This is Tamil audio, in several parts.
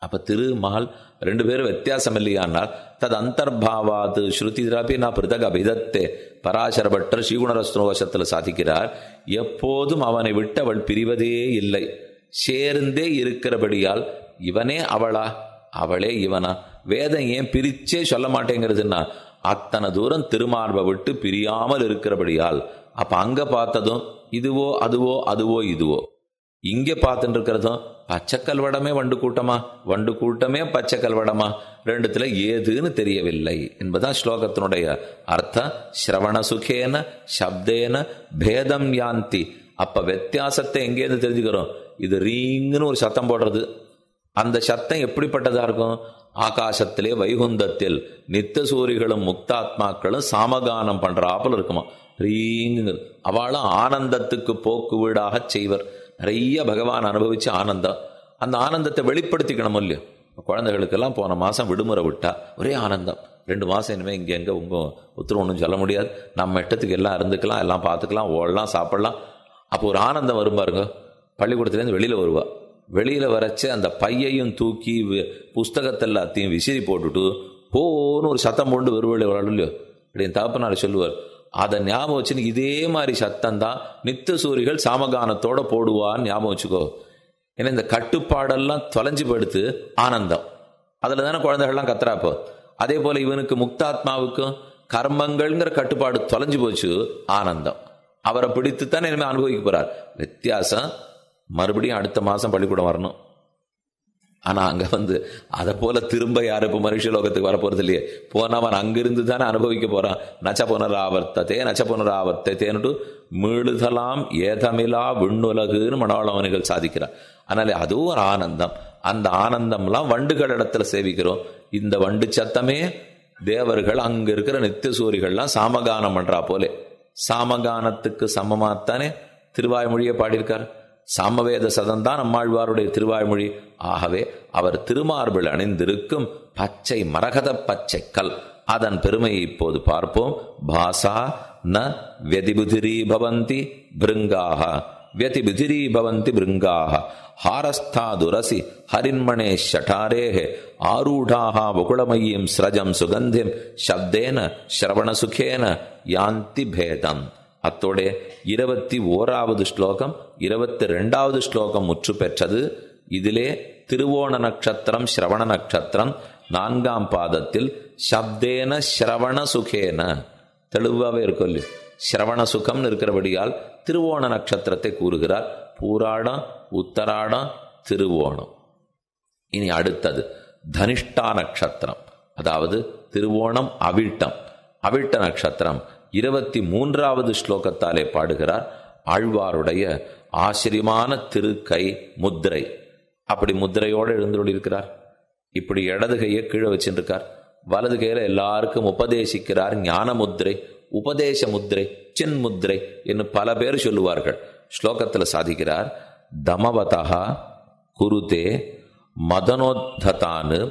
அப்ப திருமால் ரெண்டு பேரும் வித்தியாசம் இல்லையானால் தது அந்தர்பாவாது ஸ்ருதிராபி நான் பிருதக் அபிதத்தே பராசர பட்டர் ஸ்ரீகுணரஸ்துவசத்தில் சாதிக்கிறார் எப்போதும் அவனை விட்டு அவள் பிரிவதே இல்லை சேர்ந்தே இருக்கிறபடியால் இவனே அவளா அவளே இவனா வேதம் ஏன் பிரிச்சே சொல்ல மாட்டேங்கிறதுன்னா அத்தனை தூரம் திருமார்பை விட்டு பிரியாமல் இருக்கிறபடியால் அப்ப அங்க பார்த்ததும் இதுவோ அதுவோ அதுவோ இதுவோ இங்கே பார்த்துட்டு இருக்கிறதும் பச்சை கல்வடமே வண்டு கூட்டமா வண்டு கூட்டமே பச்சை கல்வடமா ரெண்டுத்துல ஏதுன்னு தெரியவில்லை என்பதுதான் ஸ்லோகத்தினுடைய அர்த்தம் ஸ்ரவண சுகேன சப்தேன பேதம் யாந்தி அப்ப வித்தியாசத்தை எங்கேருந்து தெரிஞ்சுக்கிறோம் இது ரீங்குன்னு ஒரு சத்தம் போடுறது அந்த சத்தம் எப்படிப்பட்டதா இருக்கும் ஆகாசத்திலே வைகுந்தத்தில் நித்த சூரிகளும் முக்தாத்மாக்களும் சாமகானம் பண்றாப்புல இருக்குமா ரீங்கு அவளும் ஆனந்தத்துக்கு போக்கு வீடாக செய்வர் நிறைய பகவான் அனுபவிச்ச ஆனந்தம் அந்த ஆனந்தத்தை வெளிப்படுத்திக்கணும் இல்லையோ குழந்தைகளுக்கெல்லாம் போன மாசம் விடுமுறை விட்டா ஒரே ஆனந்தம் ரெண்டு மாசம் இனிமே இங்க எங்க உங்க உத்தரவு ஒன்றும் சொல்ல முடியாது நம்ம இஷ்டத்துக்கு எல்லாம் இருந்துக்கலாம் எல்லாம் பார்த்துக்கலாம் ஓடலாம் சாப்பிடலாம் அப்போ ஒரு ஆனந்தம் வரும் பாருங்க பள்ளிக்கூடத்துலேருந்து வெளியில வருவா வெளியில வரைச்சு அந்த பையையும் தூக்கி புஸ்தகத்தை எல்லாத்தையும் விசிறி போட்டுட்டு போன்னு ஒரு சத்தம் போண்டு வருவழி வரணும் இல்லையோ அப்படின்னு தகப்பனார் சொல்லுவார் அதை ஞாபகம் வச்சுன்னு இதே மாதிரி சத்தம் தான் நித்த சூரிகள் சாமகானத்தோட போடுவான்னு ஞாபகம் வச்சுக்கோ ஏன்னா இந்த கட்டுப்பாடெல்லாம் தொலைஞ்சு படுத்து ஆனந்தம் அதில் தானே குழந்தைகள்லாம் கத்துறாப்போ அதே போல இவனுக்கு முக்தாத்மாவுக்கும் கர்மங்கள்ங்கிற கட்டுப்பாடு தொலைஞ்சு போச்சு ஆனந்தம் அவரை பிடித்து தான் இனிமேல் அனுபவிக்க போறார் வித்தியாசம் மறுபடியும் அடுத்த மாசம் பள்ளிக்கூடம் வரணும் ஆனா அங்க வந்து அதை போல திரும்ப யாரும் இப்ப மனுஷ லோகத்துக்கு வரப்போறது இல்லையே போனவன் அங்கிருந்து தானே அனுபவிக்க போறான் நச்ச புனராவர்த்ததே நச்ச புனராவர்த்தேன்னுட்டு மீளுதலாம் ஏதமிலா விண்ணுலகுன்னு மனோளவனிகள் சாதிக்கிறார் அதனால அதுவும் ஒரு ஆனந்தம் அந்த ஆனந்தம்லாம் வண்டுகள் இடத்துல சேவிக்கிறோம் இந்த வண்டு சத்தமே தேவர்கள் அங்க இருக்கிற நித்திய சூரிகள்லாம் சாமகானம் பண்றா போலே சாமகானத்துக்கு சமமாத்தானே திருவாய்மொழியை பாடியிருக்கார் சாமவேத சதம்தான் நம்மாழ்வாருடைய திருவாய்மொழி ஆகவே அவர் திருமார்பில் அணிந்திருக்கும் பச்சை மரகத பச்சை கல் அதன் பெருமையை இப்போது பார்ப்போம் பாசா ந வெதிபுதிரி பவந்தி பிருங்காக व्यतिबिधिरी भवन्ति भृङ्गाः हारस्थादुरसि हरिन्मणे शठारेः आरूढाः वकुळमयीं स्रजं सुगन्धिं शब्देन श्रवणसुखेन यान्ति भेदम् அத்தோட இருபத்தி ஓராவது ஸ்லோகம் இருபத்தி ரெண்டாவது ஸ்லோகம் முற்று பெற்றது இதிலே திருவோண நட்சத்திரம் ஸ்ரவண நட்சத்திரம் நான்காம் பாதத்தில் சப்தேன ஸ்ரவண சுகேன தெளிவாகவே இருக்கும் இல்லையா ஸ்ரவண சுகம்னு இருக்கிறபடியால் திருவோண நட்சத்திரத்தை கூறுகிறார் பூராடம் உத்தராடம் திருவோணம் இனி அடுத்தது தனிஷ்டா நட்சத்திரம் அதாவது திருவோணம் அவிட்டம் அவிட்ட நட்சத்திரம் இருபத்தி மூன்றாவது ஸ்லோகத்தாலே பாடுகிறார் ஆழ்வாருடைய ஆச்சரியமான திருக்கை முத்திரை அப்படி முத்திரையோடு எழுந்தோடி இருக்கிறார் இப்படி இடது கையை கீழே வச்சுருக்கார் வலது கையில எல்லாருக்கும் உபதேசிக்கிறார் ஞான முத்திரை உபதேச முத்திரை சின் முத்திரை என்று பல பேர் சொல்லுவார்கள் ஸ்லோகத்தில் சாதிக்கிறார் தமவதா குருதே மதனோத்ததானு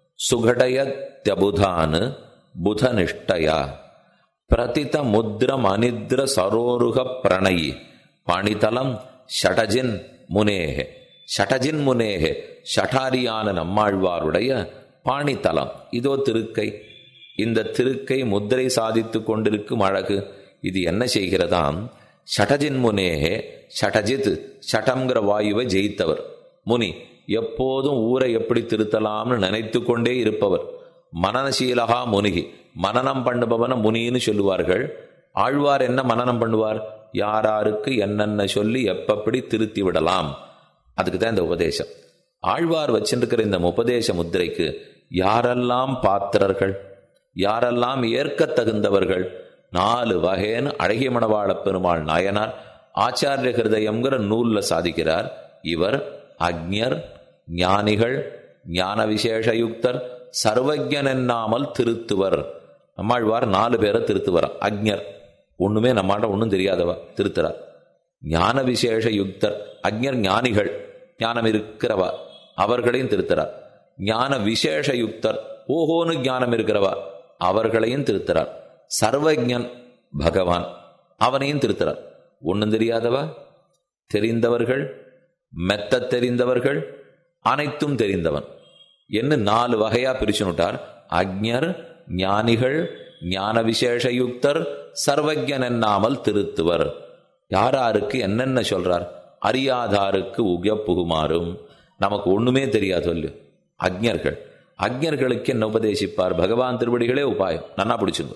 சுகடயத்யபுதானு புதனிஷ்டயா பிரதித முத்ரம் அனித்ர சரோருக பிரணயி பணிதலம் ஷடஜின் முனேகே ஷடஜின் முனேகே ஷடாரியான நம்மாழ்வாருடைய பாணித்தலம் இதோ திருக்கை இந்த திருக்கை முத்திரை சாதித்து கொண்டிருக்கும் அழகு இது என்ன செய்கிறதாம் ஷடஜின் முனேகே ஷடஜித் ஷடம்ங்கிற வாயுவை ஜெயித்தவர் முனி எப்போதும் ஊரை எப்படி திருத்தலாம்னு நினைத்து கொண்டே இருப்பவர் மனநசீலகா முனிகி மனநம் பண்ணுபவன முனின்னு சொல்லுவார்கள் ஆழ்வார் என்ன மனநம் பண்ணுவார் யாராருக்கு என்னென்ன சொல்லி எப்பப்படி திருத்தி விடலாம் அதுக்கு தான் இந்த உபதேசம் ஆழ்வார் வச்சிருக்கிற இந்த உபதேச முத்திரைக்கு யாரெல்லாம் பாத்திரர்கள் யாரெல்லாம் ஏற்க தகுந்தவர்கள் நாலு வகைன்னு அழகிய மணவாள பெருமாள் நாயனார் ஆச்சாரிய ஹிருதயம்ங்கிற நூல்ல சாதிக்கிறார் இவர் அக்ஞர் ஞானிகள் ஞான விசேஷயுக்தர் சர்வஜன் என்னாமல் திருத்துவர் நம்மாழ்வார் நாலு பேரை திருத்துவர் அக்ஞர் ஒண்ணுமே நம்மாண்ட ஒன்றும் தெரியாதவ திருத்துறார் ஞான விசேஷ யுக்தர் அக்ஞர் ஞானிகள் ஞானம் இருக்கிறவா அவர்களையும் திருத்துறார் ஞான விசேஷ யுக்தர் ஓஹோன்னு ஞானம் இருக்கிறவா அவர்களையும் திருத்துறார் சர்வஜன் பகவான் அவனையும் திருத்துறார் ஒன்றும் தெரியாதவா தெரிந்தவர்கள் மெத்த தெரிந்தவர்கள் அனைத்தும் தெரிந்தவன் என்ன நாலு வகையா பிரிச்சுனுட்டார் அக்ஞர் ஞானிகள் ஞான விசேஷயுக்தர் சர்வஜன் என்னாமல் திருத்துவர் யாராருக்கு என்னென்ன சொல்றார் அறியாதாருக்கு உக புகுமாறும் நமக்கு ஒண்ணுமே தெரியாது சொல்லு அக்ஞர்கள் அக்ஞர்களுக்கு என்ன உபதேசிப்பார் பகவான் திருவடிகளே உபாயம் நன்னா பிடிச்சுங்க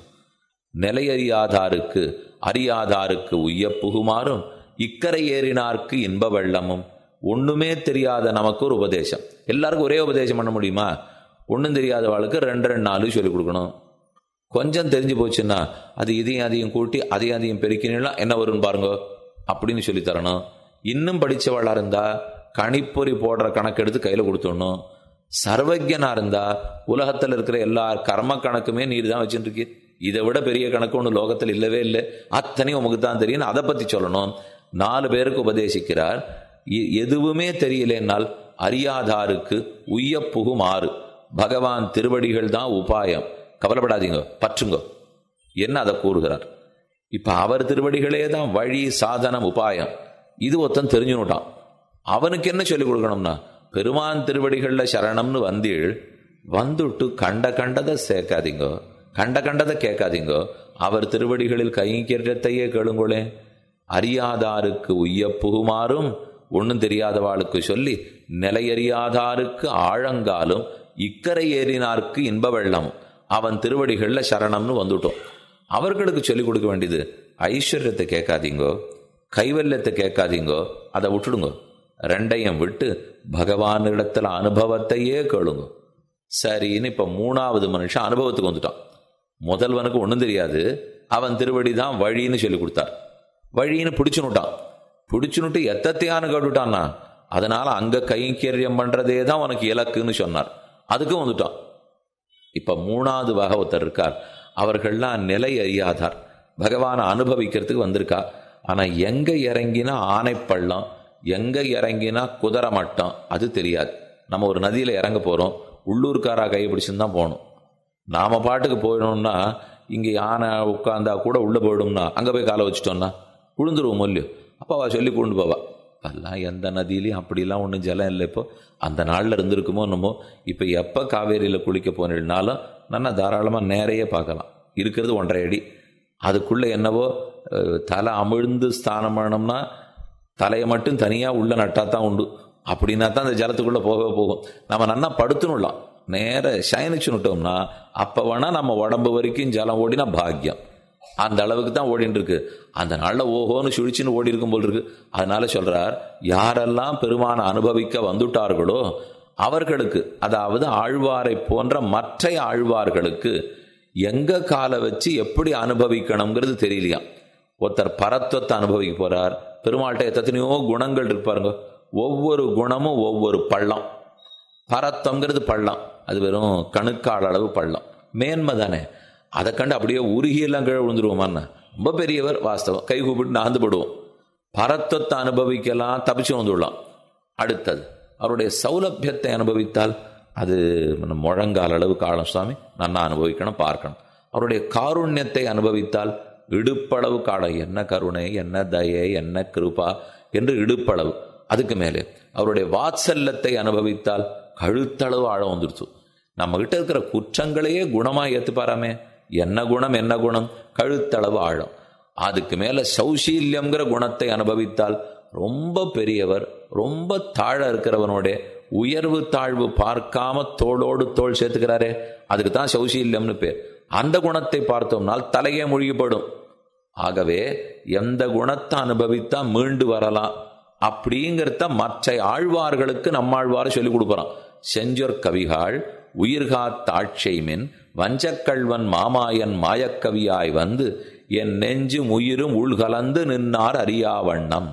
நிலையறியாதாருக்கு அறியாதாருக்கு உய்ய புகுமாறும் இக்கரை ஏறினார்க்கு இன்ப வெள்ளமும் ஒண்ணுமே தெரியாத நமக்கு ஒரு உபதேசம் எல்லாருக்கும் ஒரே உபதேசம் பண்ண முடியுமா ஒன்றும் தெரியாதவாளுக்கு ரெண்டு ரெண்டு நாலு சொல்லிக் கொடுக்கணும் கொஞ்சம் தெரிஞ்சு போச்சுன்னா அது இதையும் அதையும் கூட்டி அதையும் அதையும் பெருக்கினா என்ன வரும்னு பாருங்க அப்படின்னு சொல்லி தரணும் இன்னும் படிச்சவளா இருந்தா கணிப்பொறி போடுற கணக்கெடுத்து கையில கொடுத்துடணும் சர்வஜனா இருந்தா உலகத்துல இருக்கிற எல்லா கர்ம கணக்குமே நீர் தான் வச்சுட்டு இருக்கு இதை விட பெரிய கணக்கு ஒன்று லோகத்தில் இல்லவே இல்லை அத்தனையும் உமக்கு தான் தெரியும் அதை பத்தி சொல்லணும் நாலு பேருக்கு உபதேசிக்கிறார் எ- எதுவுமே தெரியலேனால் அறியாதாருக்கு உய்ய புகுமாறு பகவான் திருவடிகள் தான் உபாயம் கவலைப்படாதீங்க பற்றுங்க என்ன அதை கூறுகிறார் இப்ப அவர் திருவடிகளே தான் வழி சாதனம் உபாயம் இது ஒருத்தன் தெரிஞ்சுனுட்டான் அவனுக்கு என்ன சொல்லிக் கொடுக்கணும்னா பெருமான் திருவடிகள்ல சரணம்னு வந்தீள் வந்துட்டு கண்ட கண்டதை சேர்க்காதீங்க கண்ட கண்டதை கேட்காதீங்க அவர் திருவடிகளில் கைங்கரியத்தையே கேளுங்களே அறியாதாருக்கு உய்ய புகுமாறும் ஒன்றும் தெரியாதவாளுக்கு சொல்லி நிலையறியாதாருக்கு ஆழங்காலும் இக்கரை ஏறினார்க்கு இன்ப வெள்ளம் அவன் திருவடிகள்ல சரணம்னு வந்துட்டோம் அவர்களுக்கு சொல்லிக் கொடுக்க வேண்டியது ஐஸ்வர்யத்தை கேட்காதீங்கோ கைவல்யத்தை கேட்காதீங்கோ அதை விட்டுடுங்க ரெண்டையும் விட்டு பகவானிடத்துல அனுபவத்தையே கேளுங்க சரின்னு இப்ப மூணாவது மனுஷன் அனுபவத்துக்கு வந்துட்டான் முதல்வனுக்கு ஒன்றும் தெரியாது அவன் திருவடி தான் வழின்னு சொல்லி கொடுத்தார் வழின்னு பிடிச்சுனுட்டான் பிடிச்சுனுட்டு எத்தத்தையான்னு கேட்டுட்டான்னா அதனால அங்க கைங்கரியம் பண்றதே தான் உனக்கு இலக்குன்னு சொன்னார் அதுக்கும் வந்துட்டான் இப்ப மூணாவது வகை ஒருத்தர் இருக்கார் அவர்கள்லாம் நிலை அறியாதார் பகவானை அனுபவிக்கிறதுக்கு வந்திருக்கா ஆனா எங்க இறங்கினா ஆனைப்பள்ளம் எங்க இறங்கினா குதிரை மட்டம் அது தெரியாது நம்ம ஒரு நதியில இறங்க போறோம் உள்ளூர்காரா கையை பிடிச்சுன்னு தான் போகணும் நாம பாட்டுக்கு போயிடணும்னா இங்க யானை உட்கார்ந்தா கூட உள்ள போயிடும்னா அங்க போய் காலை வச்சுட்டோம்னா விழுந்துருவோம் மொழியும் அப்போ அவ சொல்லி கொண்டு போவா அதெல்லாம் எந்த நதியிலையும் அப்படிலாம் ஒன்றும் ஜலம் இல்லை இப்போ அந்த நாளில் இருந்திருக்குமோ என்னமோ இப்போ எப்போ காவேரியில் குளிக்க போனீங்கனாலும் நல்லா தாராளமாக நேரையே பார்க்கலாம் இருக்கிறது ஒன்றரை அடி அதுக்குள்ளே என்னவோ அஹ், தலை அமிழ்ந்து ஸ்தானம் பண்ணோம்னா தலையை மட்டும் தனியாக உள்ள நட்டா தான் உண்டு அப்படின்னா தான் அந்த ஜலத்துக்குள்ளே போகவே போகும் நம்ம நல்லா படுத்துனுடலாம் நேர சயனிச்சு விட்டோம்னா அப்போ வேணா நம்ம உடம்பு வரைக்கும் ஜலம் ஓடினா பாக்கியம் அந்த அளவுக்கு தான் ஓடிட்டு இருக்கு அந்த நாளில் ஓஹோன்னு சுழிச்சுன்னு ஓடி இருக்கும் போல் இருக்கு அதனால சொல்றார் யாரெல்லாம் பெருமான அனுபவிக்க வந்துட்டார்களோ அவர்களுக்கு அதாவது ஆழ்வாரை போன்ற மற்ற ஆழ்வார்களுக்கு எங்க காலை வச்சு எப்படி அனுபவிக்கணுங்கிறது தெரியலையாம் ஒருத்தர் பரத்வத்தை அனுபவிக்க போறார் பெருமாள்கிட்ட எத்தனையோ குணங்கள் இருப்பாருங்க ஒவ்வொரு குணமும் ஒவ்வொரு பள்ளம் பரத்தம்ங்கிறது பள்ளம் அது வெறும் கணுக்கால் அளவு பள்ளம் மேன்மை தானே அதை கண்டு அப்படியே உருகியெல்லாம் கீழே விழுந்துருவோமான்னு ரொம்ப பெரியவர் வாஸ்தவம் கை கூப்பிட்டு நாந்து படுவோம் பரத்தத்தை அனுபவிக்கலாம் தப்பிச்சு வந்துடலாம் அடுத்தது அவருடைய சௌலபியத்தை அனுபவித்தால் அது நம்ம முழங்கால் அளவு காலம் சுவாமி நன்னா அனுபவிக்கணும் பார்க்கணும் அவருடைய காருண்யத்தை அனுபவித்தால் இடுப்பளவு காலம் என்ன கருணை என்ன தயை என்ன கிருபா என்று இடுப்பளவு அதுக்கு மேலே அவருடைய வாத்சல்யத்தை அனுபவித்தால் கழுத்தளவு ஆழம் வந்துருச்சு நம்ம கிட்ட இருக்கிற குற்றங்களையே குணமா ஏத்துப்பாராமே என்ன குணம் என்ன குணம் கழுத்தளவு ஆழம் அதுக்கு மேல சௌசீல்யம்ங்கிற குணத்தை அனுபவித்தால் ரொம்ப பெரியவர் ரொம்ப தாழ இருக்கிறவனோட உயர்வு தாழ்வு பார்க்காம தோளோடு தோள் சேர்த்துக்கிறாரே அதுக்கு தான் சௌசீல்யம்னு பேர் அந்த குணத்தை பார்த்தோம்னால் தலையே மூழ்கிப்படும் ஆகவே எந்த குணத்தை அனுபவித்தா மீண்டு வரலாம் அப்படிங்கிறத மற்ற ஆழ்வார்களுக்கு நம்மாழ்வார் சொல்லிக் கொடுக்குறான் செஞ்சொர் கவிகாள் உயிர்காத்தாட்சைமின் வஞ்சக்கள்வன் மாமாயன் மாயக்கவியாய் வந்து என் நெஞ்சும் உயிரும் உள்கலந்து நின்னார் அறியாவண்ணம்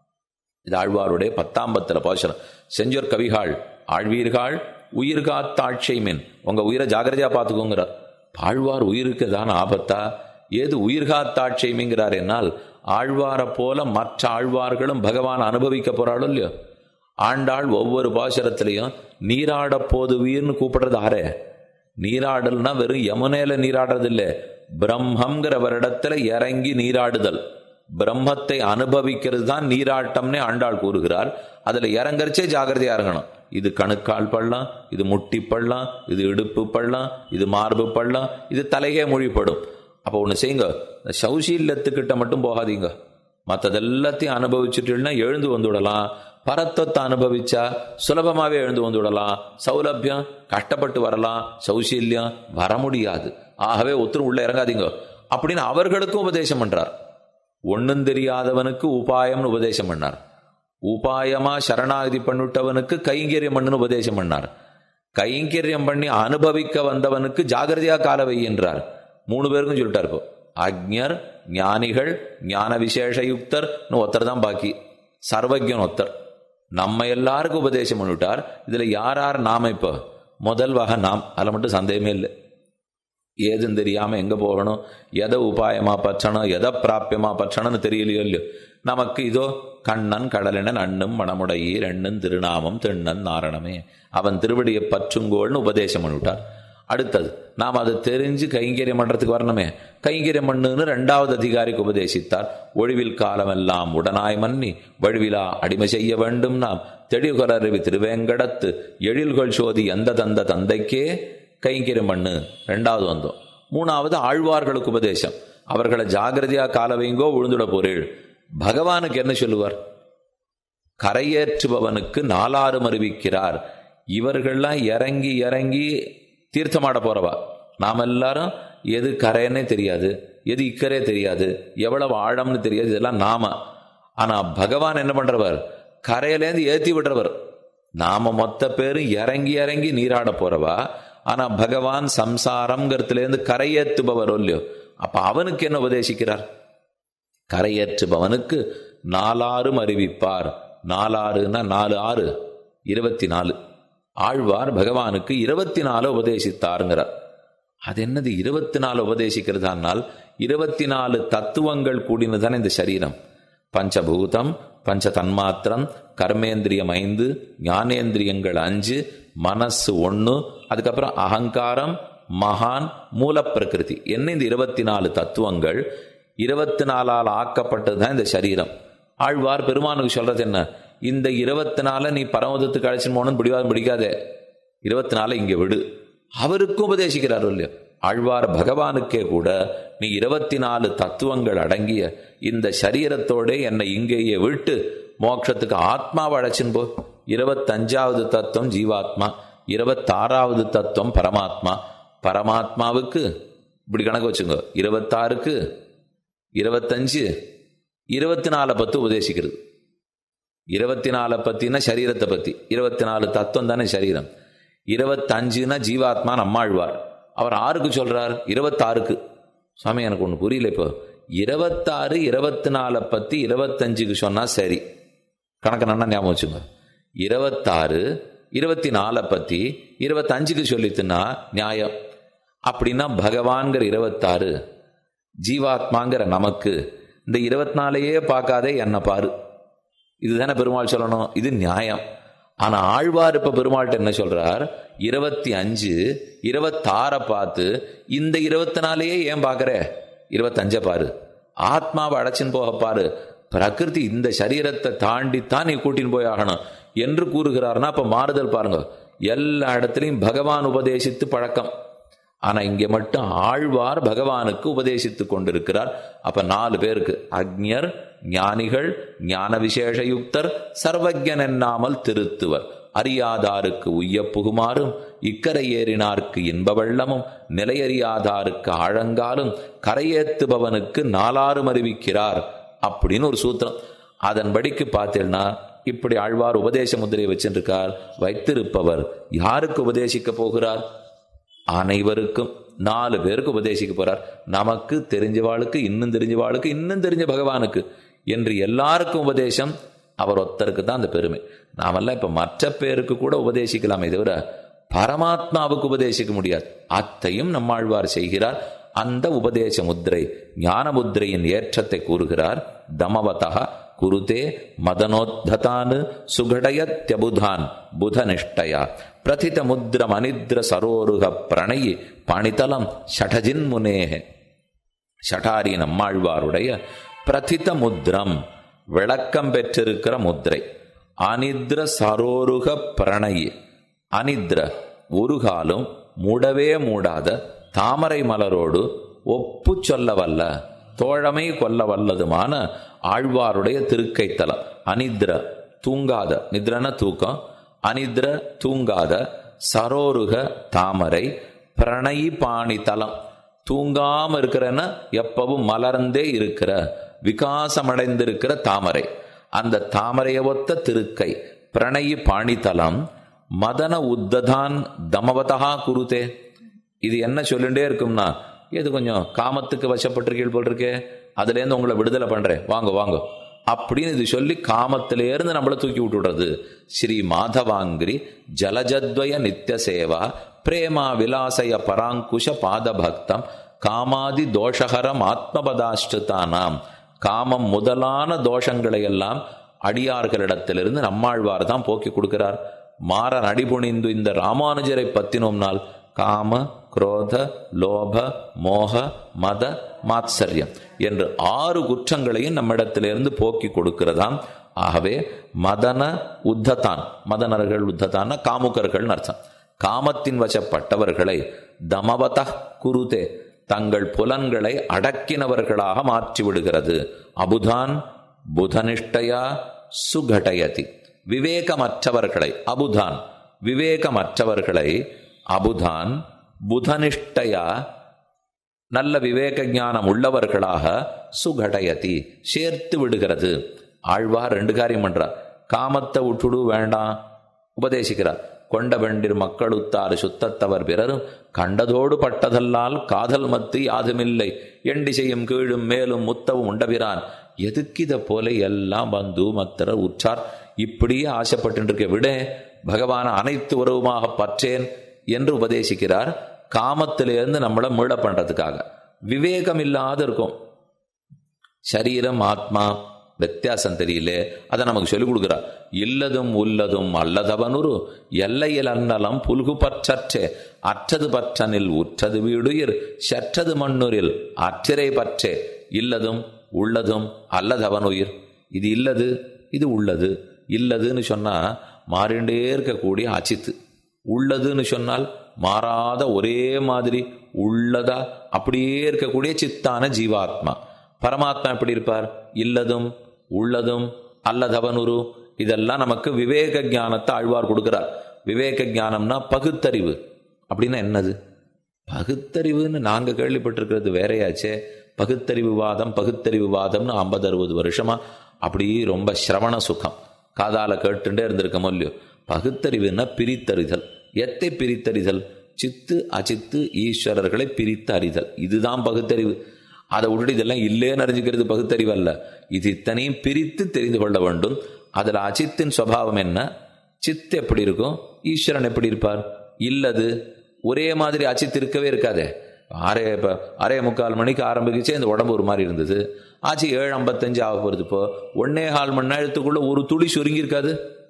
இது ஆழ்வாருடைய பத்தாம் பத்துல பாசனம் செஞ்சோர் கவிகாள் ஆழ்வீர்கள் உயிர்காத்தாட்சைமின் உங்க உயிரை ஜாகிரதையா பார்த்துக்கோங்கிறார் ஆழ்வார் உயிருக்கு தான் ஆபத்தா ஏது உயிர்காத்தாட்சைமிங்கிறார் என்னால் ஆழ்வாரை போல மற்ற ஆழ்வார்களும் பகவான் அனுபவிக்க போறாளோ இல்லையோ ஆண்டாள் ஒவ்வொரு பாசுரத்திலையும் நீராட போதுவீர்னு கூப்பிடுறது ஆரே நீராடல்னா வெறும் யமுனையில நீராடுறது இல்ல பிரம்மங்கிற இடத்துல இறங்கி நீராடுதல் பிரம்மத்தை அனுபவிக்கிறது தான் நீராட்டம்னே ஆண்டாள் கூறுகிறார் அதுல இறங்கறச்சே ஜாகிரதையா இறங்கணும் இது கணுக்கால் பள்ளம் இது முட்டி பள்ளம் இது இடுப்பு பள்ளம் இது மார்பு பள்ளம் இது தலையே மொழிப்படும் அப்போ ஒன்று செய்யுங்க இந்த சௌசீல்யத்துக்கிட்ட மட்டும் போகாதீங்க மற்றதெல்லாத்தையும் அனுபவிச்சுட்டுனா எழுந்து வந்துவிடலாம் பரத்தத்தை அனுபவிச்சா சுலபமாவே எழுந்து வந்துவிடலாம் சௌலபியம் கஷ்டப்பட்டு வரலாம் சௌசீல்யம் வர முடியாது ஆகவே ஒத்துரும் உள்ள இறங்காதீங்க அப்படின்னு அவர்களுக்கும் உபதேசம் பண்றார் ஒன்னும் தெரியாதவனுக்கு உபாயம்னு உபதேசம் பண்ணார் உபாயமா சரணாகதி பண்ணிட்டவனுக்கு கைங்கரியம் பண்ணுன்னு உபதேசம் பண்ணார் கைங்கரியம் பண்ணி அனுபவிக்க வந்தவனுக்கு ஜாகிரதையா கால வை என்றார் மூணு பேருக்கும் சொல்லிட்டார் இப்போ அக்ஞர் ஞானிகள் ஞான விசேஷயுக்தர் ஒருத்தர் தான் பாக்கி சர்வஜன் ஒருத்தர் நம்ம எல்லாருக்கும் உபதேசம் பண்ணிவிட்டார் இதுல யார் யார் நாம இப்போ முதல் வகை நாம் அதில் மட்டும் சந்தேகமே இல்லை ஏதுன்னு தெரியாம எங்க போகணும் எதை உபாயமா பற்றணும் எதை பிராப்பியமா பற்றணும்னு தெரியலையோ இல்லையோ நமக்கு இதோ கண்ணன் கடலினன் அண்ணும் மணமுடையீர் எண்ணும் திருநாமம் திண்ணன் நாரணமே அவன் திருவடியை பற்றுங்கோள்னு உபதேசம் பண்ணிவிட்டார் அடுத்தது நாம் அதை தெரிஞ்சு கைங்கரியம் பண்றதுக்கு வரணுமே கைங்கரியம் பண்ணுன்னு ரெண்டாவது அதிகாரிக்கு உபதேசித்தார் ஒழிவில் காலமெல்லாம் உடனாய் மன்னி வழுவிலா அடிமை செய்ய வேண்டும் நாம் தெளிவுகரறிவி திருவேங்கடத்து எழில்கள் சோதி எந்த தந்த தந்தைக்கே கைங்கரியம் பண்ணு ரெண்டாவது வந்தோம் மூணாவது ஆழ்வார்களுக்கு உபதேசம் அவர்களை ஜாகிரதையா கால வைங்கோ விழுந்துட போறீள் பகவானுக்கு என்ன சொல்லுவார் கரையேற்றுபவனுக்கு நாலாறு அறிவிக்கிறார் இவர்கள்லாம் இறங்கி இறங்கி தீர்த்தமாட போறவா நாம் எல்லாரும் எது கரைன்னே தெரியாது எது இக்கரே தெரியாது எவ்வளவு ஆழம்னு தெரியாது இதெல்லாம் நாம ஆனா பகவான் என்ன பண்றவர் கரையிலேருந்து ஏத்தி விடுறவர் நாம மொத்த பேரும் இறங்கி இறங்கி நீராட போறவா ஆனா பகவான் சம்சாரம்ங்கிறதுலேருந்து கரையேற்றுபவர் இல்லையோ அப்ப அவனுக்கு என்ன உபதேசிக்கிறார் கரையேற்றுபவனுக்கு நாலாறும் அறிவிப்பார் நாலாறுன்னா நாலு ஆறு இருபத்தி நாலு ஆழ்வார் பகவானுக்கு இருபத்தி நாலு உபதேசித்தாருங்கிறார் அது என்னது இருபத்தி நாலு உபதேசிக்கிறதானால் இருபத்தி நாலு தத்துவங்கள் கூடினதான இந்த சரீரம் பஞ்சபூதம் பஞ்ச தன்மாத்திரம் கர்மேந்திரியம் ஐந்து ஞானேந்திரியங்கள் அஞ்சு மனசு ஒன்று அதுக்கப்புறம் அகங்காரம் மகான் மூல பிரகிருதி என்ன இந்த இருபத்தி நாலு தத்துவங்கள் இருபத்தி நாலால் ஆக்கப்பட்டது தான் இந்த சரீரம் ஆழ்வார் பெருமானுக்கு சொல்றது என்ன இந்த இருபத்தி நாலு நீ பரமதத்துக்கு அழைச்சின்னு போகணும்னு பிடிவாதம் பிடிக்காதே இருபத்தி நாலு இங்கே விடு அவருக்கும் உபதேசிக்கிறார் இல்லையா ஆழ்வார் பகவானுக்கே கூட நீ இருபத்தி நாலு தத்துவங்கள் அடங்கிய இந்த சரீரத்தோட என்னை இங்கேயே விட்டு மோட்சத்துக்கு ஆத்மாவை அழைச்சின்னு போ இருபத்தஞ்சாவது தத்துவம் ஜீவாத்மா இருபத்தாறாவது தத்துவம் பரமாத்மா பரமாத்மாவுக்கு இப்படி கணக்கு வச்சுங்க இருபத்தாறுக்கு இருபத்தஞ்சு இருபத்தி நாலை பத்து உபதேசிக்கிறது இருபத்தி நாலை பத்தினா சரீரத்தை பத்தி இருபத்தி நாலு தத்துவம் தானே சரீரம் இருபத்தஞ்சுனா ஜீவாத்மா நம்மாழ்வார் அவர் ஆறுக்கு சொல்றார் இருபத்தாறுக்கு சுவாமி எனக்கு ஒன்று புரியல இப்போ இருபத்தாறு இருபத்தி நாலை பத்தி இருபத்தஞ்சுக்கு சொன்னா சரி கணக்கு நல்லா ஞாபகம் வச்சுங்க இருபத்தாறு இருபத்தி நாலை பத்தி இருபத்தஞ்சுக்கு சொல்லித்துனா நியாயம் அப்படின்னா பகவான்கிற இருபத்தாறு ஜீவாத்மாங்கிற நமக்கு இந்த இருபத்தி நாலையே பார்க்காதே என்ன பாரு இதுதானே பெருமாள் சொல்லணும் இது நியாயம் ஆனா ஆழ்வார் இப்ப பெருமாள்கிட்ட என்ன சொல்றார் இருபத்தி அஞ்சு இருபத்தாற பார்த்து இந்த இருபத்தி நாலையே ஏன் பாக்குற இருபத்தஞ்ச பாரு ஆத்மாவை அடைச்சின்னு போக பாரு பிரகிருதி இந்த சரீரத்தை தாண்டி தான் நீ கூட்டின்னு போய் ஆகணும் என்று கூறுகிறார்னா அப்ப மாறுதல் பாருங்க எல்லா இடத்துலையும் பகவான் உபதேசித்து பழக்கம் ஆனா இங்க மட்டும் ஆழ்வார் பகவானுக்கு உபதேசித்துக் கொண்டிருக்கிறார் அப்ப நாலு பேருக்கு அக்ஞர் ஞானிகள் ஞான விசேஷயுக்தர் சர்வஜன் என்னாமல் திருத்துவர் அறியாதாருக்கு உய்ய புகுமாறும் இக்கரை ஏறினார்க்கு இன்ப வெள்ளமும் நிலையறியாதாருக்கு ஆழங்காலும் கரையேத்துபவனுக்கு நாலாறும் அறிவிக்கிறார் அப்படின்னு ஒரு சூத்திரம் அதன்படிக்கு பார்த்தீங்கன்னா இப்படி ஆழ்வார் உபதேச முத்திரையை வச்சிருக்கார் வைத்திருப்பவர் யாருக்கு உபதேசிக்க போகிறார் அனைவருக்கும் நாலு பேருக்கு உபதேசிக்க போறார் நமக்கு தெரிஞ்சவாளுக்கு இன்னும் தெரிஞ்சவாளுக்கு இன்னும் தெரிஞ்ச பகவானுக்கு என்று எல்லாருக்கும் உபதேசம் அவர் ஒருத்தருக்கு தான் அந்த பெருமை நாமெல்லாம் இப்ப மற்ற பேருக்கு கூட உபதேசிக்கலாமே தவிர பரமாத்மாவுக்கு உபதேசிக்க முடியாது அத்தையும் நம்மாழ்வார் செய்கிறார் அந்த உபதேச முத்திரை ஞான முத்திரையின் ஏற்றத்தை கூறுகிறார் தமவதா குருதே மதனோத்ததான் சுகடயத்யபுதான் புதனிஷ்டயா பிரதித முத்திரம் அனித்ர சரோருக பிரணயி பணித்தலம் ஷடஜின் முனேக ஷடாரி நம்மாழ்வாருடைய பிரதித முத்ரம் விளக்கம் பெற்றிருக்கிற முத்ரை அனித்ர சரோருக பிரணயி அனித்ர ஒரு காலும் மூடவே மூடாத தாமரை மலரோடு ஒப்பு சொல்ல வல்ல தோழமை கொல்ல வல்லதுமான ஆழ்வாருடைய திருக்கைத்தலம் அனித்ர தூங்காத நித்ரன தூக்கம் அனித்ர தூங்காத சரோருக தாமரை பிரணயி பாணி தலம் தூங்காம இருக்கிறன்னா எப்பவும் மலர்ந்தே இருக்கிற விகாசமடைந்திருக்கிற தாமரை அந்த தாமரையை ஒத்த திருக்கை பிரணயி பாணித்தலம் மதன உத்ததான் தமவதா குருதே இது என்ன சொல்லிண்டே இருக்கும்னா இது கொஞ்சம் காமத்துக்கு வசப்பட்டிருக்கீள் போல் இருக்கே அதுலேருந்து உங்களை விடுதலை பண்றேன் வாங்க வாங்க அப்படின்னு இது சொல்லி காமத்திலேருந்து நம்மளை தூக்கி விட்டுடுறது ஸ்ரீ மாதவாங்கிரி ஜலஜத்வய நித்திய சேவா பிரேமா விலாசய பராங்குஷ பாத பக்தம் காமாதி தோஷகரம் ஆத்மபதாஷ்டிதானாம் காமம் முதலான தோஷங்களை எல்லாம் அடியார்களிடத்திலிருந்து நம்மாழ்வார் தான் போக்கி கொடுக்கிறார் மாறன் அடிபுணிந்து இந்த ராமானுஜரை பத்தினோம்னால் காம குரோத லோப மோக மத மாத்சரியம் என்று ஆறு குற்றங்களையும் நம்மிடத்திலிருந்து போக்கி கொடுக்கிறதாம் ஆகவே மதன உத்ததான் மதனர்கள் உத்ததான காமுகர்கள் அர்த்தம் காமத்தின் வசப்பட்டவர்களை தமவத குருதே தங்கள் புலன்களை அடக்கினவர்களாக மாற்றி விடுகிறது அபுதான் புதனிஷ்டையா சுகடயதி விவேகமற்றவர்களை அபுதான் விவேகமற்றவர்களை அபுதான் புதனிஷ்டையா நல்ல விவேக ஞானம் உள்ளவர்களாக சுகடயதி சேர்த்து விடுகிறது ஆழ்வார் ரெண்டு காரியம் பண்றார் காமத்தை விட்டுடு வேண்டாம் உபதேசிக்கிறார் கொண்ட வெண்டிர் மக்களுத்தாறு சுத்தத்தவர் பிறரும் கண்டதோடு பட்டதல்லால் காதல் மத்து யாதுமில்லை எண்டி செய்யும் கீழும் மேலும் முத்தவும் உண்டபிரான் எதுக்கித போல எல்லாம் வந்து மத்திர உற்றார் இப்படியே ஆசைப்பட்டு விட பகவான அனைத்து உறவுமாக பற்றேன் என்று உபதேசிக்கிறார் காமத்திலிருந்து நம்மளை மீள பண்றதுக்காக விவேகம் இல்லாத இருக்கும் சரீரம் ஆத்மா வித்தியாசம் தெரியல அதை நமக்கு சொல்லிக் கொடுக்குறார் இல்லதும் உள்ளதும் அல்லதவனுரு எல்லையில் அன்னலம் புல்கு பற்றற்றே அற்றது பற்றனில் உற்றது வீடுயிர் சற்றது மண்ணுரில் அற்றிரை பற்றே இல்லதும் உள்ளதும் அல்லதவனுயிர் இது இல்லது இது உள்ளது இல்லதுன்னு சொன்னா மாறிண்டே இருக்கக்கூடிய அச்சித்து உள்ளதுன்னு சொன்னால் மாறாத ஒரே மாதிரி உள்ளதா அப்படியே இருக்கக்கூடிய சித்தான ஜீவாத்மா பரமாத்மா எப்படி இருப்பார் இல்லதும் உள்ளதும் அல்லதவனுரு இதெல்லாம் நமக்கு விவேக ஞானத்தை ஆழ்வார் கொடுக்கிறார் விவேக ஞானம்னா பகுத்தறிவு அப்படின்னா என்னது பகுத்தறிவுன்னு நாங்க கேள்விப்பட்டிருக்கிறது வேறையாச்சே பகுத்தறிவு வாதம் பகுத்தறிவு வாதம்னு ஐம்பது அறுபது வருஷமா அப்படி ரொம்ப சிரவண சுகம் காதால கேட்டுட்டே இருந்திருக்க இல்லையோ பகுத்தறிவுன்னா பிரித்தறிதல் எத்தை பிரித்தறிதல் சித்து அச்சித்து ஈஸ்வரர்களை பிரித்து அறிதல் இதுதான் பகுத்தறிவு அதை விட்டுட்டு இதெல்லாம் இல்லேன்னு அறிஞ்சுக்கிறது பகுத்தறிவு அல்ல இது இத்தனையும் பிரித்து தெரிந்து கொள்ள வேண்டும் அதில் அச்சித்தின் சுவாவம் என்ன சித்து எப்படி இருக்கும் ஈஸ்வரன் எப்படி இருப்பார் இல்லது ஒரே மாதிரி அச்சித்து இருக்கவே இருக்காதே ஆறே இப்போ அரை முக்கால் மணிக்கு ஆரம்பிச்சே இந்த உடம்பு ஒரு மாதிரி இருந்தது ஆச்சு ஏழு ஐம்பத்தஞ்சு ஆக போகிறது இப்போ ஒன்னே கால் மணி நேரத்துக்குள்ள ஒரு துளி சுருங்கி இருக்காது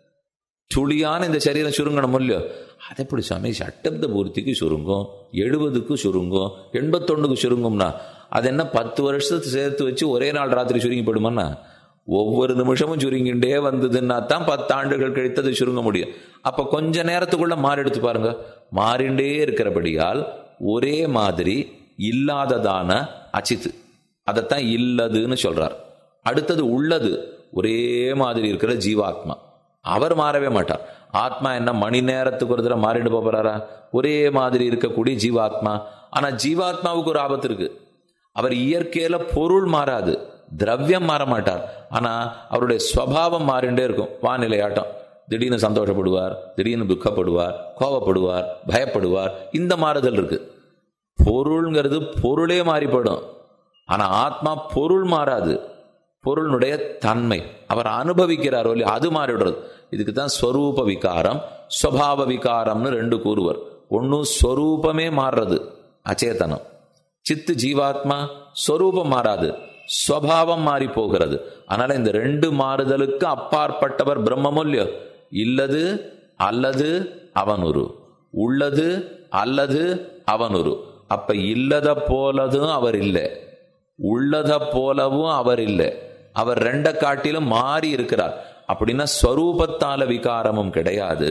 துளியான இந்த சரீரம் சுருங்கணும் இல்லையோ அது எப்படி சுவாமி சட்டப்த பூர்த்திக்கு சுருங்கும் எழுபதுக்கு சுருங்கும் எண்பத்தொன்னுக்கு சுருங்கும்னா அது என்ன பத்து வருஷத்தை சேர்த்து வச்சு ஒரே நாள் ராத்திரி சுருங்கி போயிடுமாண்ணா ஒவ்வொரு நிமிஷமும் சுருங்கிண்டே வந்ததுன்னா தான் பத்து ஆண்டுகள் கழித்தது சுருங்க முடியும் அப்ப கொஞ்ச நேரத்துக்குள்ள மாறி எடுத்து பாருங்க மாறிண்டே இருக்கிறபடியால் ஒரே மாதிரி இல்லாததான அச்சித்து அதைத்தான் இல்லதுன்னு சொல்றார் அடுத்தது உள்ளது ஒரே மாதிரி இருக்கிற ஜீவாத்மா அவர் மாறவே மாட்டார் ஆத்மா என்ன மணி நேரத்துக்கு ஒரு தடவை மாறிட்டு போறாரா ஒரே மாதிரி இருக்கக்கூடிய ஜீவாத்மா ஆனா ஜீவாத்மாவுக்கு ஒரு ஆபத்து இருக்கு அவர் இயற்கையில பொருள் மாறாது திரவியம் மாற மாட்டார் ஆனா அவருடைய ஸ்வபாவம் மாறிண்டே இருக்கும் வானிலை ஆட்டம் திடீர்னு சந்தோஷப்படுவார் திடீர்னு துக்கப்படுவார் கோவப்படுவார் பயப்படுவார் இந்த மாறுதல் இருக்கு பொருள்ங்கிறது பொருளே மாறிப்படும் ஆனா ஆத்மா பொருள் மாறாது பொருளுடைய தன்மை அவர் அனுபவிக்கிறார் ஒல்லி அது மாறிடுறது இதுக்கு தான் ஸ்வரூப விகாரம் ஸ்வபாவ விகாரம்னு ரெண்டு கூறுவர் ஒன்னும் ஸ்வரூபமே மாறுறது அச்சேதனம் சித்து ஜீவாத்மா ஸ்வரூபம் மாறாது ஸ்வபாவம் மாறி போகிறது அதனால இந்த ரெண்டு மாறுதலுக்கு அப்பாற்பட்டவர் பிரம்மமொல்லியோ இல்லது அல்லது அவனுரு உள்ளது அல்லது அவனுரு அப்ப இல்லத போலதும் அவர் இல்லை உள்ளத போலவும் அவர் இல்லை அவர் ரெண்ட காட்டிலும் மாறி இருக்கிறார் அப்படின்னா ஸ்வரூபத்தால விகாரமும் கிடையாது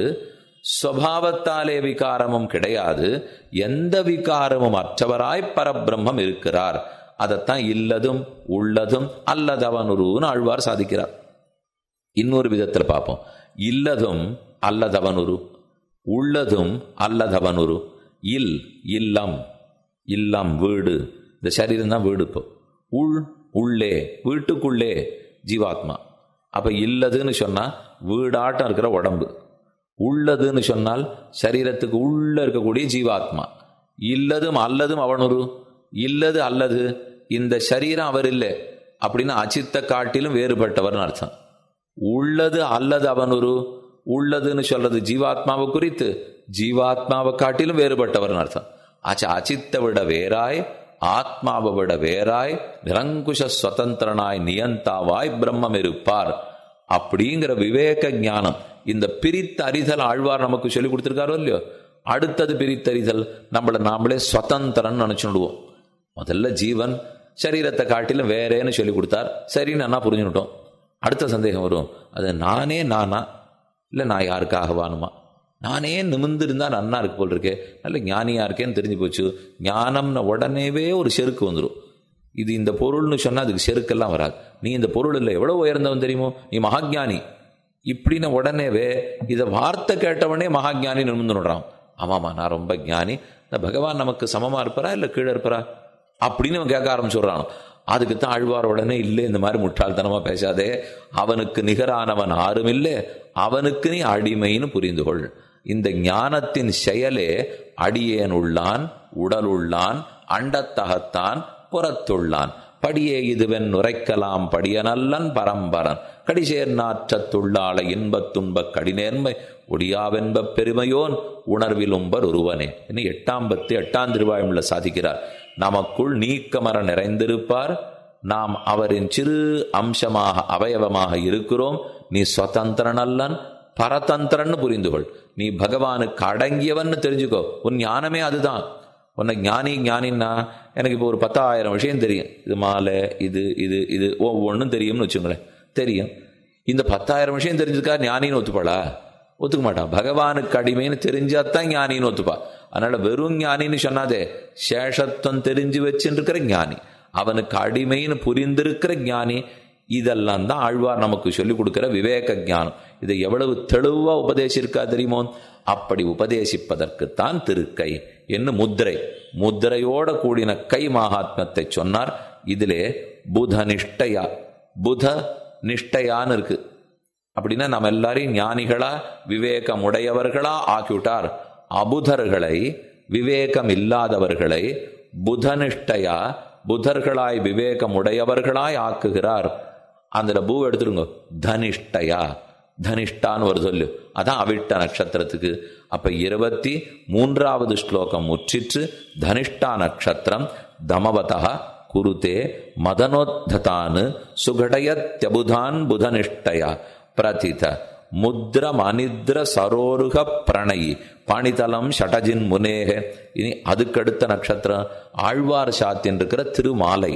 ஸ்வபாவத்தாலே விகாரமும் கிடையாது எந்த விகாரமும் அற்றவராய் பரபிரம்மம் இருக்கிறார் அதைத்தான் இல்லதும் உள்ளதும் அல்லதவனுருன்னு ஆழ்வார் சாதிக்கிறார் இன்னொரு விதத்தில் பார்ப்போம் இல்லதும் அல்லதவனுரு உள்ளதும் அல்லதவனுரு இல் இல்லம் இல்லம் வீடு இந்த சரீரம் தான் வீடு இப்போ உள் உள்ளே வீட்டுக்குள்ளே ஜீவாத்மா அப்ப இல்லதுன்னு சொன்னா வீடாட்டம் இருக்கிற உடம்பு உள்ளதுன்னு சொன்னால் சரீரத்துக்கு உள்ள இருக்கக்கூடிய ஜீவாத்மா இல்லதும் அல்லதும் அவனுரு இல்லது அல்லது இந்த சரீரம் அவர் இல்லை அப்படின்னு அச்சித்த காட்டிலும் வேறுபட்டவர்னு அர்த்தம் உள்ளது அல்லது அவனுரு உள்ளதுன்னு சொல்றது ஜீவாத்மாவை குறித்து ஜீவாத்மாவை காட்டிலும் வேறுபட்டவர்னு அர்த்தம் ஆச்சா அச்சித்த விட வேறாய் ஆத்மாவை விட வேறாய் நிரங்குஷ சுதந்திரனாய் நியந்தாவாய் பிரம்மம் இருப்பார் அப்படிங்கிற விவேக ஞானம் இந்த பிரித்த அறிதல் ஆழ்வார் நமக்கு சொல்லி கொடுத்திருக்காரோ இல்லையோ அடுத்தது பிரித்தறிதல் நம்மளை நாமளே சுதந்திரன் நினைச்சுடுவோம் முதல்ல ஜீவன் சரீரத்தை காட்டிலும் வேறேன்னு சொல்லி கொடுத்தார் சரின்னு அண்ணா புரிஞ்சுக்கிட்டோம் அடுத்த சந்தேகம் வரும் அது நானே நானா இல்லை நான் யாருக்காக வானுமா நானே நிமிர்ந்திருந்தா நன்னா இருக்கு போல் இருக்கே நல்ல ஞானியா இருக்கேன்னு தெரிஞ்சு போச்சு ஞானம்னு உடனேவே ஒரு செருக்கு வந்துடும் இது இந்த பொருள்னு சொன்னா அதுக்கு செருக்கெல்லாம் வராது நீ இந்த பொருள் இல்லை எவ்வளவு உயர்ந்தவன் தெரியுமோ நீ மகாஜானி இப்படின்னு உடனேவே இதை வார்த்தை கேட்டவனே மகாஜானி நிமிர்ந்துடுறான் ஆமாமா நான் ரொம்ப ஞானி இந்த பகவான் நமக்கு சமமா இருப்பாரா இல்லை கீழே இருப்பாரா அப்படின்னு அவன் கேட்க ஆரம்பிச்சுடுறான் அதுக்கு தான் ஆழ்வார் உடனே இல்லை இந்த மாதிரி முட்டாள்தனமா பேசாதே அவனுக்கு நிகரானவன் ஆறும் இல்லை அவனுக்கு நீ அடிமைன்னு புரிந்து கொள் இந்த ஞானத்தின் செயலே அடியேன் உள்ளான் உடல் உள்ளான் அண்டத்தகத்தான் புறத்துள்ளான் படியே இதுவென் நுரைக்கலாம் படியனல்லன் பரம்பரன் கடிசேர் நாற்றத்துள்ளாள இன்பத் துன்பக் கடிநேர்மை ஒடியாவென்ப பெருமையோன் உணர்விலும்பர் ஒருவனே இன்னும் எட்டாம் பத்து எட்டாம் திருவாயுள்ள சாதிக்கிறார் நமக்குள் நீக்கமர நிறைந்திருப்பார் நாம் அவரின் சிறு அம்சமாக அவயவமாக இருக்கிறோம் நீ சுதந்திரனல்லன் பரதந்திரன்னு புரிந்து கொள் நீ பகவானுக்கு அடங்கியவன் தெரிஞ்சுக்கோ உன் ஞானமே அதுதான் உன்னை ஞானி ஞானின்னா எனக்கு இப்போ ஒரு பத்தாயிரம் விஷயம் தெரியும் இது மாலை இது இது இது ஒவ்வொன்றும் தெரியும்னு வச்சுங்களேன் தெரியும் இந்த பத்தாயிரம் விஷயம் தெரிஞ்சுக்கா ஞானின்னு ஒத்துப்பாளா ஒத்துக்க மாட்டான் பகவானுக்கு அடிமைன்னு தெரிஞ்சாதான் ஞானின்னு ஒத்துப்பா அதனால வெறும் ஞானின்னு சொன்னாதே சேஷத்துவம் தெரிஞ்சு வச்சுருக்கிற ஞானி அவனுக்கு அடிமைன்னு புரிந்திருக்கிற ஞானி இதெல்லாம் தான் ஆழ்வார் நமக்கு சொல்லிக் கொடுக்கிற விவேக ஞானம் இதை எவ்வளவு தெளிவா உபதேசிருக்கா தெரியுமோ அப்படி உபதேசிப்பதற்குத்தான் திருக்கை என்ன முத்திரை முத்திரையோட கூடின கை மகாத்மத்தை சொன்னார் இதிலே புத நிஷ்டையா புத நிஷ்டையான்னு இருக்கு அப்படின்னா நம்ம எல்லாரையும் ஞானிகளா விவேகம் உடையவர்களா ஆக்கிவிட்டார் அபுதர்களை விவேகம் இல்லாதவர்களை புதனிஷ்டையா புதர்களாய் விவேகம் உடையவர்களாய் ஆக்குகிறார் அந்த பூ எடுத்துருங்க தனிஷ்டையா தனிஷ்டான்னு ஒரு சொல்லு அதான் அவிட்ட நட்சத்திரத்துக்கு அப்ப இருபத்தி மூன்றாவது ஸ்லோகம் முற்றிற்று தனிஷ்டா நட்சத்திரம் தமவதா குருதே மதனோத்ததான்னு சுகடயத்யபுதான் புதனிஷ்டயா பிரதித முத்ரம் அனித்ர சரோருக பிரணயி பாணிதலம் ஷடஜின் முனேக இனி அதுக்கடுத்த நட்சத்திரம் ஆழ்வார் சாத்தின் இருக்கிற திருமாலை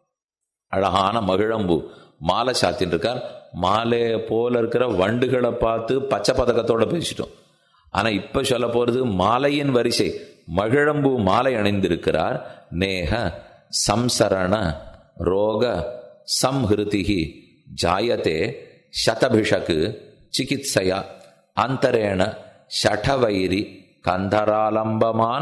அழகான மகிழம்பு மாலை சாத்தின் இருக்கார் மாலையை போல இருக்கிற வண்டுகளை பார்த்து பச்சை பதக்கத்தோட பேசிட்டோம் ஆனா இப்ப சொல்ல போறது மாலையின் வரிசை மகிழம்பு மாலை அணிந்திருக்கிறார் நேக சம்சரண ரோக சம்ஹிருதிகி ஜாயத்தே சதபிஷக்கு சிகித்சையா அந்தரேண ஷடவைரி கந்தராலம்பமான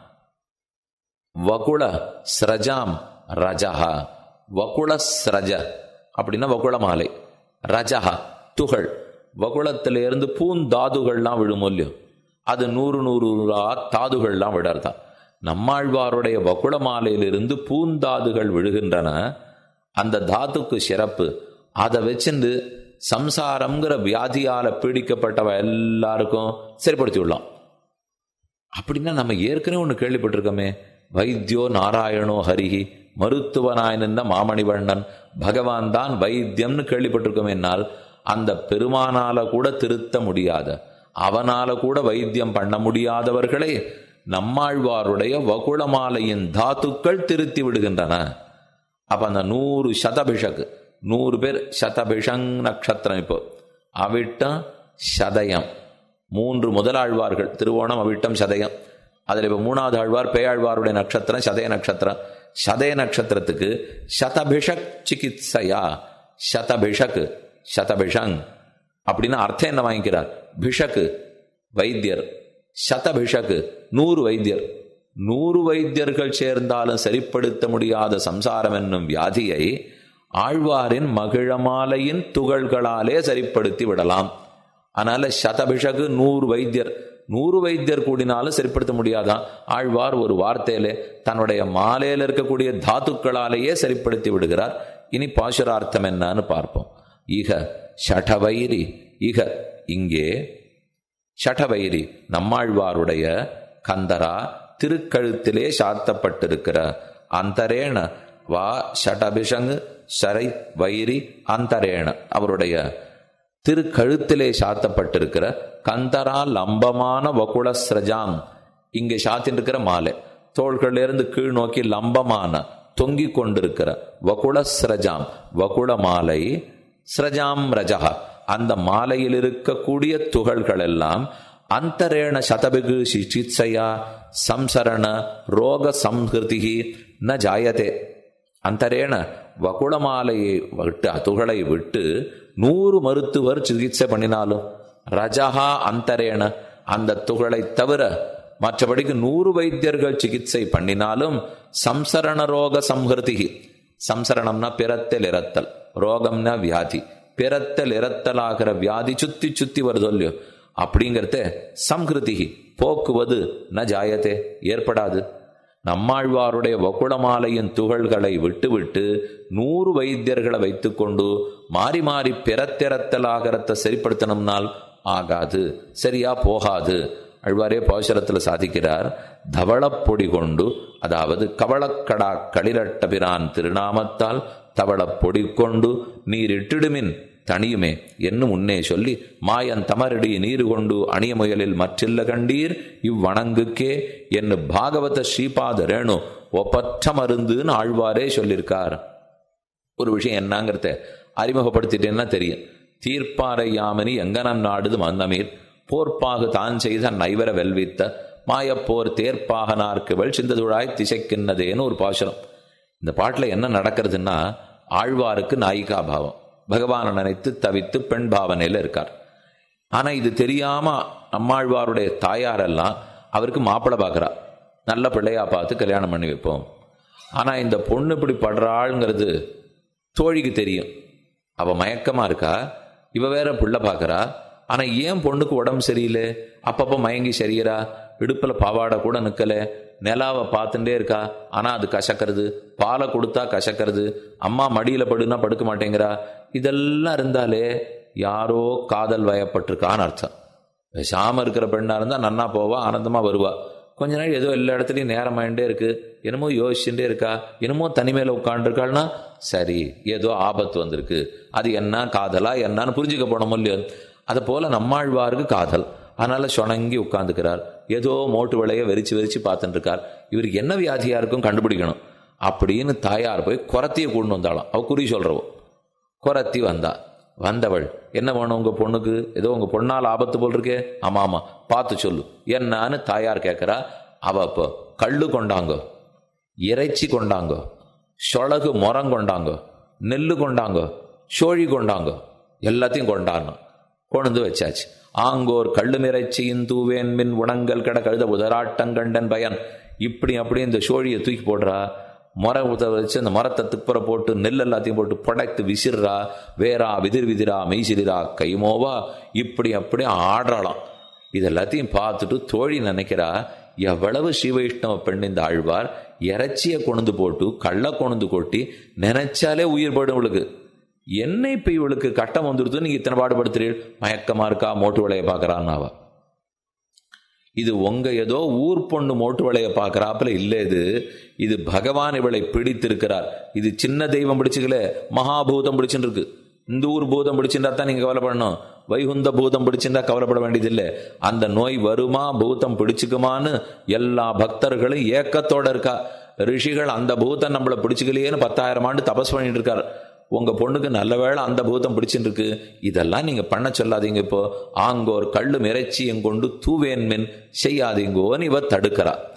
வகுள ஸ்ரஜாம் ரஜஹா வகுள ஸ்ரஜ அப்படின்னா வகுள மாலை ரஜஹா துகள் வகுளத்திலிருந்து பூந்தாதுகள்லாம் விழுமோ இல்லையோ அது நூறு நூறு நூறா தாதுகள்லாம் விடறதான் நம்மாழ்வாருடைய வகுள மாலையிலிருந்து பூந்தாதுகள் விழுகின்றன அந்த தாத்துக்கு சிறப்பு அதை வச்சிருந்து சம்சாரம்ங்கிற வியாதியால பீடிக்கப்பட்டவ எல்லாருக்கும் சரிப்படுத்தி விடலாம் அப்படின்னா நம்ம ஏற்கனவே ஒன்று கேள்விப்பட்டிருக்கோமே வைத்தியோ நாராயணோ ஹரிஹி மருத்துவனாய் நின்ற மாமணிவண்ணன் பகவான் தான் வைத்தியம்னு கேள்விப்பட்டிருக்கோமே என்னால் அந்த பெருமானால கூட திருத்த முடியாத அவனால கூட வைத்தியம் பண்ண முடியாதவர்களை நம்மாழ்வாருடைய வகுளமாலையின் தாத்துக்கள் திருத்தி விடுகின்றன அப்ப அந்த நூறு சதபிஷக்கு நூறு பேர் சதபிஷங் நட்சத்திரம் இப்போ அவிட்டம் சதயம் மூன்று முதலாழ்வார்கள் திருவோணம் அவிட்டம் சதயம் அதில் இப்போ மூணாவது ஆழ்வார் பேயாழ்வாருடைய நட்சத்திரம் சதய நட்சத்திரம் சதய நட்சத்திரத்துக்கு சதபிஷக் சிகித்சையா சதபிஷக் சதபிஷங் அப்படின்னு அர்த்தம் என்ன வாங்கிக்கிறார் பிஷக்கு வைத்தியர் சதபிஷக்கு நூறு வைத்தியர் நூறு வைத்தியர்கள் சேர்ந்தாலும் சரிப்படுத்த முடியாத சம்சாரம் என்னும் வியாதியை ஆழ்வாரின் மகிழமாலையின் துகள்களாலே சரிப்படுத்தி விடலாம் அதனால சதபிஷகு நூறு வைத்தியர் நூறு வைத்தியர் கூடினாலும் சரிப்படுத்த முடியாதான் ஆழ்வார் ஒரு வார்த்தையிலே தன்னுடைய மாலையில் இருக்கக்கூடிய தாத்துக்களாலேயே சரிப்படுத்தி விடுகிறார் இனி பாசுரார்த்தம் என்னன்னு பார்ப்போம் ஈக ஷடவைரி இக இங்கே ஷடவைரி நம்மாழ்வாருடைய கந்தரா திருக்கழுத்திலே சாத்தப்பட்டிருக்கிற அந்தரேண வா ஷடபிஷங்கு சரை வைரி அந்தரேண அவருடைய திருக்கழுத்திலே சாத்தப்பட்டிருக்கிற கந்தரா லம்பமான வகுள ஸ்ரஜாம் இங்கே சாத்தின்றிருக்கிற மாலை தோள்களிலிருந்து கீழ் நோக்கி லம்பமான தொங்கி கொண்டிருக்கிற வகுள ஸ்ரஜாம் வகுள மாலை ஸ்ரஜாம் ரஜகா அந்த மாலையில் இருக்கக்கூடிய துகள்கள் எல்லாம் அந்தரேண சதபிகு சிகிச்சையா சம்சரண ரோக சம்ஹிருதி ந ஜாயதே அந்தரேண வகுளமாலையை விட்டு துகளை விட்டு நூறு மருத்துவர் சிகிச்சை பண்ணினாலும் ரஜகா அந்தரேண அந்த துகளை தவிர மற்றபடிக்கு நூறு வைத்தியர்கள் சிகிச்சை பண்ணினாலும் சம்சரண ரோக சம்ஹிருதி சம்சரணம்னா பிறத்தல் இறத்தல் ரோகம்னா வியாதி பிறத்தல் இறத்தலாகிற வியாதி சுத்தி சுத்தி வருதோ இல்லையோ அப்படிங்கிறத சம்ஹிருதி போக்குவது ந ஜாயத்தே ஏற்படாது நம்மாழ்வாருடைய வகுளமாலையின் துகள்களை விட்டுவிட்டு நூறு வைத்தியர்களை வைத்துக்கொண்டு மாறி மாறி பிறத்திறத்தலாகிறத சரிப்படுத்தணும்னால் ஆகாது சரியா போகாது அழ்வாரே பாசுரத்தில் சாதிக்கிறார் தவளப்பொடி கொண்டு அதாவது கவளக்கடா களிரட்ட பிரான் திருநாமத்தால் தவளப்பொடி கொண்டு நீர் இட்டிடுமின் தனியுமே என்னும் முன்னே சொல்லி மாயன் தமரடி நீரு கொண்டு அணிய முயலில் மற்றில்ல கண்டீர் இவ்வணங்குக்கே என்று பாகவத ஸ்ரீபாத ரேணு ஒப்பற்ற மருந்துன்னு ஆழ்வாரே சொல்லியிருக்கார் ஒரு விஷயம் என்னங்கிறத அறிமுகப்படுத்திட்டேன்னா தெரியும் தீர்ப்பாறை யாமினி எங்கனம் நாடுது மந்தமீர் போர்ப்பாகு தான் செய்த நைவர வெல்வித்த மாயப்போர் தேர்ப்பாகனார்க்கு வெள் சிந்ததுழாய் திசைக்கின்னதேன்னு ஒரு பாசுரம் இந்த பாட்டில் என்ன நடக்கிறதுன்னா ஆழ்வாருக்கு நாயிகாபாவம் பகவானை நினைத்து தவித்து பெண் பாவனையில் இருக்கார் ஆனால் இது தெரியாம நம்மாழ்வாருடைய தாயாரெல்லாம் அவருக்கு மாப்பிள்ளை பார்க்குறா நல்ல பிள்ளையா பார்த்து கல்யாணம் பண்ணி வைப்போம் ஆனால் இந்த பொண்ணு இப்படி படுறாளுங்கிறது தோழிக்கு தெரியும் அவள் மயக்கமாக இருக்கா இவ வேற பிள்ளை பார்க்குறா ஆனால் ஏன் பொண்ணுக்கு உடம்பு சரியில்லை அப்பப்போ மயங்கி சரியறா இடுப்பில் பாவாடை கூட நிற்கலை நிலாவை பார்த்துட்டே இருக்கா ஆனால் அது கசக்கிறது பாலை கொடுத்தா கசக்கிறது அம்மா மடியில் படுனா படுக்க மாட்டேங்கிறா இதெல்லாம் இருந்தாலே யாரோ காதல் வயப்பட்டிருக்கான்னு அர்த்தம் பேசாமல் இருக்கிற பெண்ணாக இருந்தால் நன்னா போவா ஆனந்தமாக வருவா கொஞ்ச நாள் ஏதோ எல்லா இடத்துலையும் நேரம் ஆயிட்டே இருக்கு என்னமோ யோசிச்சுட்டே இருக்கா என்னமோ தனிமையில் உட்காந்துருக்காள்னா சரி ஏதோ ஆபத்து வந்திருக்கு அது என்ன காதலா என்னன்னு புரிஞ்சுக்க போனோமோ இல்லையோ அதை போல நம்மாழ்வாருக்கு காதல் அதனால சொணங்கி உட்காந்துக்கிறார் ஏதோ மோட்டு விளைய வெறிச்சு வெறிச்சு பார்த்துட்டு இருக்கார் இவருக்கு என்ன வியாதியா இருக்கும் கண்டுபிடிக்கணும் அப்படின்னு தாயார் போய் குரத்திய கொண்டு வந்தாலும் அவ குறி சொல்றவோ குரத்தி வந்தா வந்தவள் என்ன வேணும் உங்க பொண்ணுக்கு ஏதோ உங்க பொண்ணால் ஆபத்து போல் இருக்கே ஆமா ஆமா பார்த்து சொல்லு என்னன்னு தாயார் கேட்கிறா அவ இப்போ கள்ளு கொண்டாங்கோ இறைச்சி கொண்டாங்கோ சொளகு முரம் கொண்டாங்கோ நெல்லு கொண்டாங்கோ சோழி கொண்டாங்கோ எல்லாத்தையும் கொண்டாடணும் கொண்டு வச்சாச்சு ஆங்கோர் கள்ளு நிறைச்சியின் தூவேன் மின் உணங்கள் கட கழுத உதராட்டங்கண்டன் பயன் இப்படி அப்படி இந்த சோழியை தூக்கி போடுறா முறை ஊத்த வச்சு அந்த மரத்தை துப்புற போட்டு நெல் எல்லாத்தையும் போட்டு படைத்து விசிறா வேறா விதிர் விதிரா மெய்சிலிரா கைமோவா இப்படி அப்படி ஆடுறாளாம் இது எல்லாத்தையும் பார்த்துட்டு தோழி நினைக்கிறா எவ்வளவு ஸ்ரீவைஷ்ணவ பெண் இந்த ஆழ்வார் இறைச்சியை கொண்டு போட்டு கள்ள கொண்டு கொட்டி நினைச்சாலே உயிர் படும் இவளுக்கு என்ன இப்ப இவளுக்கு கட்டம் வந்துடுது நீங்க இத்தனை பாடுபடுத்துறீள் மயக்கமா இருக்கா மோட்டு விளைய பாக்குறான்னு அவ இது உங்க ஏதோ ஊர் பொண்ணு மோட்டு விளைய பாக்குறாப்புல இல்ல இது இது பகவான் இவளை பிடித்திருக்கிறார் இது சின்ன தெய்வம் பிடிச்சுக்கல மகாபூதம் பிடிச்சுட்டு இருக்கு இந்த ஊர் பூதம் பிடிச்சிருந்தா தான் நீங்க கவலைப்படணும் வைகுந்த பூதம் பிடிச்சிருந்தா கவலைப்பட வேண்டியதில்லை அந்த நோய் வருமா பூதம் பிடிச்சுக்குமான்னு எல்லா பக்தர்களும் ஏக்கத்தோட இருக்கா ரிஷிகள் அந்த பூதம் நம்மளை பிடிச்சிக்கலையேன்னு பத்தாயிரம் ஆண்டு தபஸ் பண்ணிட்டு இருக்கார் உங்க பொண்ணுக்கு நல்ல வேளை அந்த பூதம் பிடிச்சிட்டு இருக்கு இதெல்லாம் நீங்க பண்ண சொல்லாதீங்க இப்போ ஆங்கோர் கள்ளு மிரைச்சி எங்கொண்டு தூவேன் மின் செய்யாதீங்கோன்னு இவ தடுக்கிறா